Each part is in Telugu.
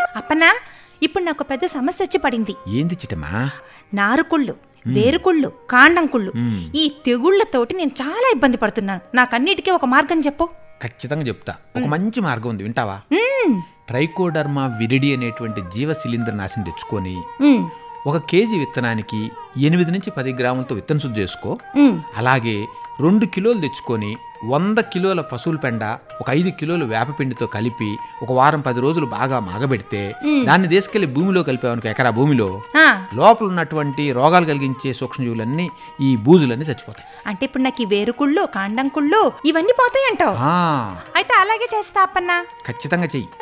అప్పనా ఇప్పుడు నాకు పెద్ద సమస్య వచ్చి పడింది ఏంది చిటమా నారుకుళ్ళు వేరుకుళ్ళు కాండంకుళ్ళు మ్మ్. ఈ తెగుళ్లతోటి నేను చాలా ఇబ్బంది పడుతున్నాను నాకన్నిటికీ ఒక మార్గం చెప్పు ఖచ్చితంగా చెప్తా ఒక మంచి మార్గం ఉంది వింటావా మ్మ్. ట్రైకోడర్మా విరిడి అనేటువంటి జీవ శిలీంద్ర నాశనం తెచ్చుకొని మ్మ్. ఒక కేజీ విత్తనానికి ఎనిమిది నుంచి పది గ్రాములతో విత్తన శుద్ధి చేసుకో మ్మ్. అలాగే రెండు కిలోలు తెచ్చుకొని వంద కిలోల పశువుల పెండ ఒక ఐదు కిలోలు వేపపిండితో కలిపి ఒక వారం పది రోజులు బాగా మాగబెడితే దాన్ని తీసుకెళ్లి భూమిలో కలిపావనుకో ఎకరా భూమిలో ఆ, లోపల ఉన్నటువంటి రోగాలు కలిగించే సూక్ష్మజీవులన్నీ ఈ బూజులన్నీ చచ్చిపోతాయి అంటే ఇప్పుడు నాకు ఈ వేరుకుళ్ళు కాండంకుళ్ళు ఇవన్నీ పోతాయి అంటావు ఆ, అయితే అలాగే చేస్తా అప్పన్నా ఖచ్చితంగా చెయ్యి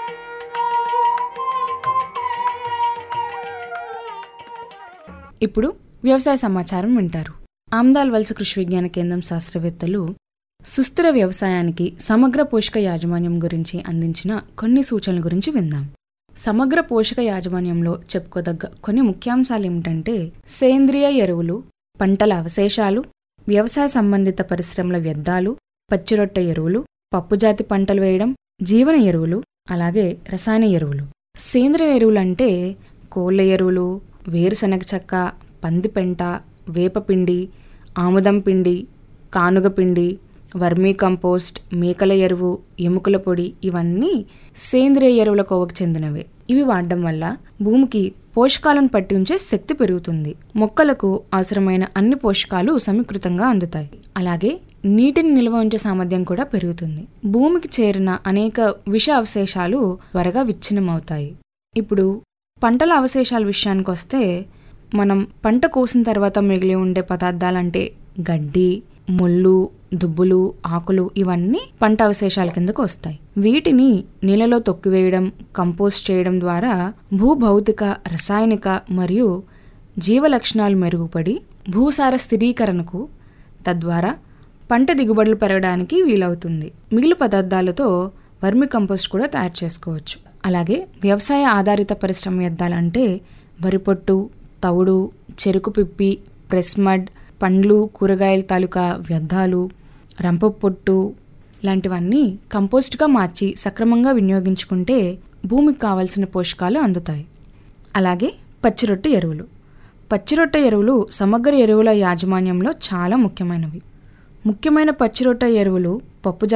ఇప్పుడు వ్యవసాయ సమాచారం వింటారు ఆమ్దాల్ వలస కృషి విజ్ఞాన కేంద్రం శాస్త్రవేత్తలు సుస్థిర వ్యవసాయానికి సమగ్ర పోషక యాజమాన్యం గురించి అందించిన కొన్ని సూచనల గురించి విందాం సమగ్ర పోషక యాజమాన్యంలో చెప్పుకోదగ్గ కొన్ని ముఖ్యాంశాలు ఏమిటంటే సేంద్రియ ఎరువులు పంటల అవశేషాలు వ్యవసాయ సంబంధిత పరిశ్రమల వ్యర్థాలు పచ్చిరొట్ట ఎరువులు పప్పుజాతి పంటలు వేయడం జీవన ఎరువులు అలాగే రసాయన ఎరువులు సేంద్రియ ఎరువులు అంటే కోళ్ళ ఎరువులు వేరుశనగ చెక్క పందిపెంట వేపపిండి ఆముదం పిండి కానుగ పిండి వర్మీ కంపోస్ట్ మేకల ఎరువు ఎముకల పొడి ఇవన్నీ సేంద్రియ ఎరువుల కోవకు చెందినవే ఇవి వాడడం వల్ల భూమికి పోషకాలను పట్టి ఉంచే శక్తి పెరుగుతుంది మొక్కలకు అవసరమైన అన్ని పోషకాలు సమీకృతంగా అందుతాయి అలాగే నీటిని నిల్వ ఉంచే సామర్థ్యం కూడా పెరుగుతుంది భూమికి చేరిన అనేక విష అవశేషాలు త్వరగా విచ్ఛిన్నమవుతాయి ఇప్పుడు పంటల అవశేషాల విషయానికి వస్తే మనం పంట కోసిన తర్వాత మిగిలి ఉండే పదార్థాలంటే గడ్డి ముళ్ళు దుబ్బులు ఆకులు ఇవన్నీ పంట అవశేషాల కిందకు వస్తాయి వీటిని నీళ్ళలో తొక్కివేయడం కంపోస్ట్ చేయడం ద్వారా భూభౌతిక రసాయనిక మరియు జీవ లక్షణాలు మెరుగుపడి భూసార స్థిరీకరణకు తద్వారా పంట దిగుబడులు పెరగడానికి వీలవుతుంది మిగిలి పదార్థాలతో వర్మి కంపోస్ట్ కూడా తయారు చేసుకోవచ్చు అలాగే వ్యవసాయ ఆధారిత పరిశ్రమ వ్యర్థాలంటే వరి పొట్టు తవుడు చెరుకు పిప్పి ప్రెస్ మడ్ పండ్లు కూరగాయల తాలూకా వ్యర్థాలు రంప పొట్టు లాంటివన్నీ కంపోస్ట్గా మార్చి సక్రమంగా వినియోగించుకుంటే భూమికి కావలసిన పోషకాలు అందుతాయి అలాగే పచ్చిరొట్టు ఎరువులు పచ్చిరొట్ట ఎరువులు సమగ్ర ఎరువుల యాజమాన్యంలో చాలా ముఖ్యమైనవి ముఖ్యమైన పచ్చిరొట్ట ఎరువులు పప్పు